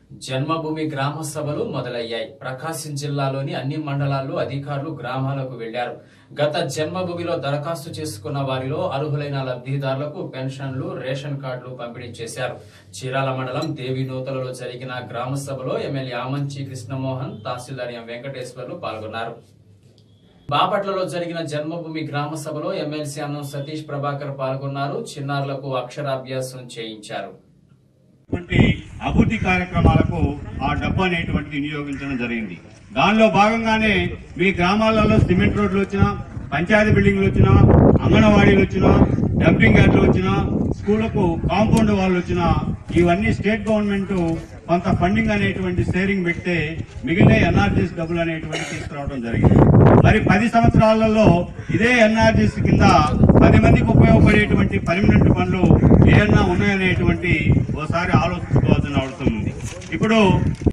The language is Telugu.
జన్మభూమి గ్రామ సభలు మొదలయ్యాయి ప్రకాశం జిల్లాలోని అన్ని మండలాల్లో అధికారులు గ్రామాలకు వెళ్లారు గత జన్మభూమిలో దరఖాస్తు చేసుకున్న వారిలో అర్హులైన లబ్ధిదారులకు పెన్షన్లు రేషన్ కార్డులు పంపిణీ చేశారు చీరాల మండలం దేవినూతలలో జరిగిన గ్రామ సభలో ఎమ్మెల్యే ఆమంచి కృష్ణమోహన్ తహసీల్దార్ ఎం వెంకటేశ్వర్లు పాల్గొన్నారు బాపట్లలో జరిగిన జన్మభూమి గ్రామ సభలో ఎమ్మెల్సీ అన్నం సతీష్ ప్రభాకర్ పాల్గొన్నారు చిన్నారులకు అక్షరాభ్యాసం చేయించారు వంటి అభివృద్ధి కార్యక్రమాలకు ఆ డబ్బు అనేటువంటిది వినియోగించడం జరిగింది దానిలో భాగంగానే మీ గ్రామాలలో సిమెంట్ రోడ్లు వచ్చినా పంచాయతీ బిల్డింగ్లు వచ్చినా అంగన్వాడీలు వచ్చినా డంపింగ్ యార్డ్లు వచ్చినా స్కూళ్లకు కాంపౌండ్ వాళ్ళు వచ్చినా ఇవన్నీ స్టేట్ గవర్నమెంట్ కొంత ఫండింగ్ అనేటువంటి షేరింగ్ పెడితే మిగిలిన ఎన్ఆర్జీఎస్ డబ్బులు అనేటువంటి తీసుకురావడం జరిగింది మరి పది సంవత్సరాలలో ఇదే ఎన్ఆర్జీఎస్ కింద పది మందికి ఉపయోగపడేటువంటి పర్మనెంట్ పనులు ఏమన్నా ఉన్నాయనేటువంటి ఓసారి ఆలోచించుకోవాల్సిన అవసరం ఉంది ఇప్పుడు